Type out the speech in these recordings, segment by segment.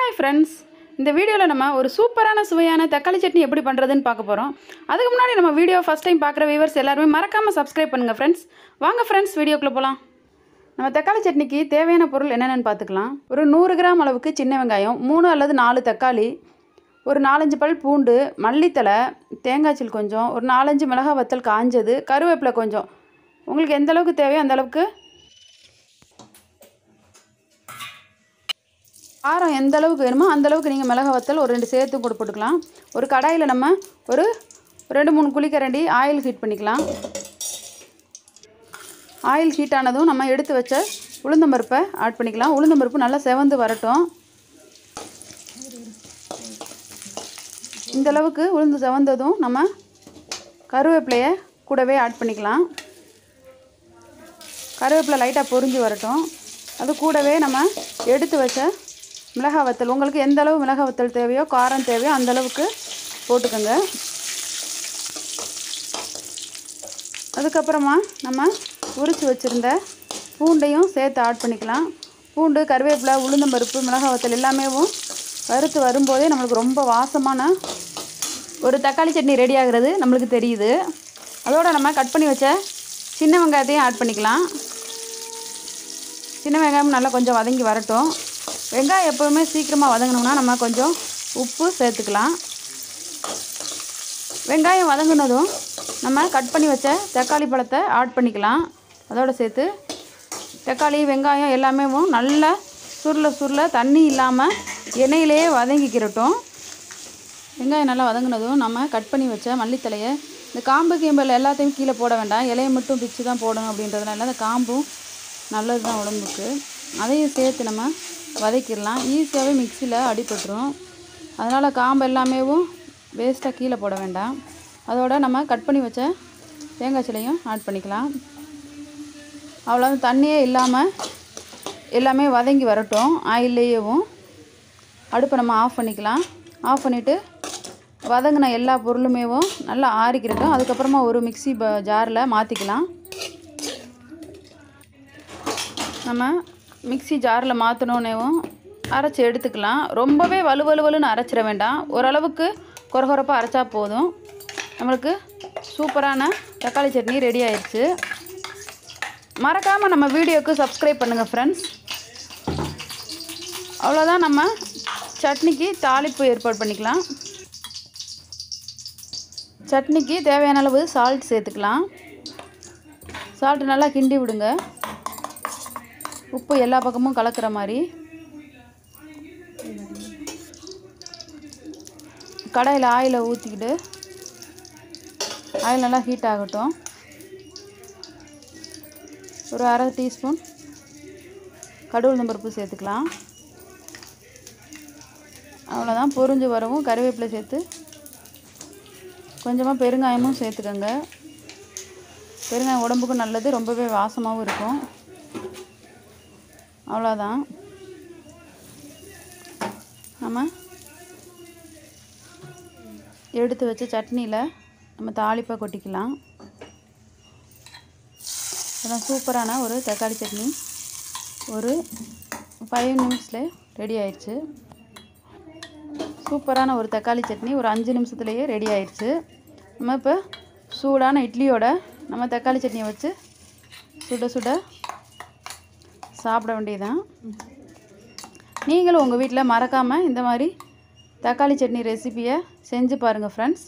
hi friends இந்த வீடியோவில் நம்ம ஒரு சூப்பரான சுவையான தக்காளி சட்னி எப்படி பண்ணுறதுன்னு பார்க்க போகிறோம் அதுக்கு முன்னாடி நம்ம வீடியோ ஃபஸ்ட் டைம் பார்க்குற வியூவர்ஸ் எல்லாருமே மறக்காமல் சப்ஸ்கிரைப் பண்ணுங்கள் ஃப்ரெண்ட்ஸ் வாங்க ஃப்ரெண்ட்ஸ் வீடியோக்குள்ளே போகலாம் நம்ம தக்காளி சட்னிக்கு தேவையான பொருள் என்னென்னு பார்த்துக்கலாம் ஒரு நூறு கிராம் அளவுக்கு சின்ன வெங்காயம் மூணு அல்லது நாலு தக்காளி ஒரு நாலஞ்சு பல் பூண்டு மல்லித்தலை தேங்காய்ச்சல் கொஞ்சம் ஒரு நாலஞ்சு மிளகாய் வத்தல் காஞ்சது கருவேப்பிலை கொஞ்சம் உங்களுக்கு எந்த அளவுக்கு தேவையோ அந்த அளவுக்கு காரம் எந்த அளவுக்கு வேணுமோ அந்த அளவுக்கு நீங்கள் மிளகா வத்தல் ஒரு ரெண்டு சேர்த்து போட்டு போட்டுக்கலாம் ஒரு கடாயில் நம்ம ஒரு ரெண்டு மூணு குழிக்கரண்டி ஆயில் ஹீட் பண்ணிக்கலாம் ஆயில் ஹீட் ஆனதும் நம்ம எடுத்து வச்ச உளுந்தம்பருப்பை ஆட் பண்ணிக்கலாம் உளுந்தம்பருப்பு நல்லா செவந்து வரட்டும் இந்த அளவுக்கு உளுந்து செவந்ததும் நம்ம கருவேப்பிலையை கூடவே ஆட் பண்ணிக்கலாம் கருவேப்பிலை லைட்டாக பொரிஞ்சு வரட்டும் அது கூடவே நம்ம எடுத்து வச்ச மிளகாய் வத்தல் உங்களுக்கு எந்த அளவு மிளகாய் வத்தல் தேவையோ காரம் தேவையோ அந்த அளவுக்கு போட்டுக்கோங்க அதுக்கப்புறமா நம்ம உரித்து வச்சுருந்த பூண்டையும் சேர்த்து ஆட் பண்ணிக்கலாம் பூண்டு கருவேப்பிலை உளுந்தம்பருப்பு மிளகாய் வத்தல் எல்லாமே வறுத்து வரும்போதே நம்மளுக்கு ரொம்ப வாசமான ஒரு தக்காளி சட்னி ரெடி ஆகுறது நம்மளுக்கு தெரியுது அதோட நம்ம கட் பண்ணி வச்ச சின்ன வெங்காயத்தையும் ஆட் பண்ணிக்கலாம் சின்ன வெங்காயம் நல்லா கொஞ்சம் வதங்கி வரட்டும் வெங்காயம் எப்போவுமே சீக்கிரமாக வதங்கணும்னா நம்ம கொஞ்சம் உப்பு சேர்த்துக்கலாம் வெங்காயம் வதங்கினதும் நம்ம கட் பண்ணி வச்ச தக்காளி பழத்தை ஆட் பண்ணிக்கலாம் அதோடு சேர்த்து தக்காளி வெங்காயம் எல்லாமே நல்லா சுருள சுருள தண்ணி இல்லாமல் எண்ணெயிலேயே வதங்கிக்கிறட்டும் வெங்காயம் நல்லா வதங்கினதும் நம்ம கட் பண்ணி வச்ச மல்லித்தலையை இந்த காம்பு கீம்பல் எல்லாத்தையும் கீழே போட வேண்டாம் இலையை மட்டும் பிச்சு தான் போடணும் அப்படின்றதுனால அந்த காம்பும் நல்லது தான் உடம்புக்கு அதையும் சேர்த்து நம்ம வதக்கிடலாம் ஈஸியாகவே மிக்சியில் அடிபட்டுரும் அதனால் காம்பு எல்லாமேவும் வேஸ்ட்டாக கீழே போட வேண்டாம் அதோட நம்ம கட் பண்ணி வச்ச தேங்காய் சிலையும் ஆட் பண்ணிக்கலாம் அவ்வளோ தண்ணியே இல்லாமல் எல்லாமே வதங்கி வரட்டும் ஆயிலேயேவும் அடுப்பை நம்ம ஆஃப் பண்ணிக்கலாம் ஆஃப் பண்ணிவிட்டு வதங்கின எல்லா பொருளுமேவும் நல்லா ஆறிக்கிறட்டும் அதுக்கப்புறமா ஒரு மிக்சி ப ஜாரில் மாற்றிக்கலாம் நம்ம மிக்சி ஜாரில் மாற்றினோன்னேவும் அரைச்சி எடுத்துக்கலாம் ரொம்பவே வலுவலுவலுன்னு அரைச்சிட வேண்டாம் ஓரளவுக்கு கொரகொரப்பாக அரைச்சா போதும் நம்மளுக்கு சூப்பரான தக்காளி சட்னி ரெடி ஆயிடுச்சு மறக்காமல் நம்ம வீடியோக்கு சப்ஸ்கிரைப் பண்ணுங்கள் ஃப்ரெண்ட்ஸ் அவ்வளோதான் நம்ம சட்னிக்கு தாளிப்பு ஏற்பாடு பண்ணிக்கலாம் சட்னிக்கு தேவையான அளவு சால்ட் சேர்த்துக்கலாம் சால்ட்டு நல்லா கிண்டி விடுங்க உப்பு எல்லா பக்கமும் கலக்கிற மாதிரி கடாயில் ஆயிலை ஊற்றிக்கிட்டு ஆயில் நல்லா ஹீட் ஆகட்டும் ஒரு அரை டீஸ்பூன் கடுகு பருப்பு சேர்த்துக்கலாம் அவ்வளோதான் பொரிஞ்சு வரவும் கருவேப்பிலை சேர்த்து கொஞ்சமாக பெருங்காயமும் சேர்த்துக்கோங்க பெருங்காயம் உடம்புக்கும் நல்லது ரொம்பவே வாசமாகவும் இருக்கும் அவ்வளோதான் நம்ம எடுத்து வச்ச சட்னியில் நம்ம தாளிப்பாக கொட்டிக்கலாம் அதான் சூப்பரான ஒரு தக்காளி சட்னி ஒரு ஃபைவ் நிமிஷத்தில் ரெடி ஆயிடுச்சு சூப்பரான ஒரு தக்காளி சட்னி ஒரு அஞ்சு நிமிஷத்துலேயே ரெடி ஆயிடுச்சு நம்ம இப்போ சூடான இட்லியோட நம்ம தக்காளி சட்னியை வச்சு சுட சுட சாப்பிட வேண்டியதுதான் நீங்களும் உங்கள் வீட்டில் மறக்காமல் இந்த மாதிரி தக்காளி சட்னி ரெசிப்பியை செஞ்சு பாருங்கள் ஃப்ரெண்ட்ஸ்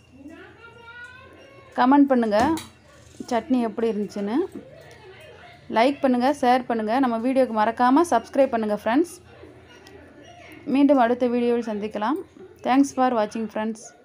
கமெண்ட் பண்ணுங்கள் சட்னி எப்படி இருந்துச்சுன்னு லைக் பண்ணுங்கள் ஷேர் பண்ணுங்கள் நம்ம வீடியோக்கு மறக்காமல் சப்ஸ்கிரைப் பண்ணுங்கள் ஃப்ரெண்ட்ஸ் மீண்டும் அடுத்த வீடியோவில் சந்திக்கலாம் தேங்க்ஸ் ஃபார் வாட்சிங் ஃப்ரெண்ட்ஸ்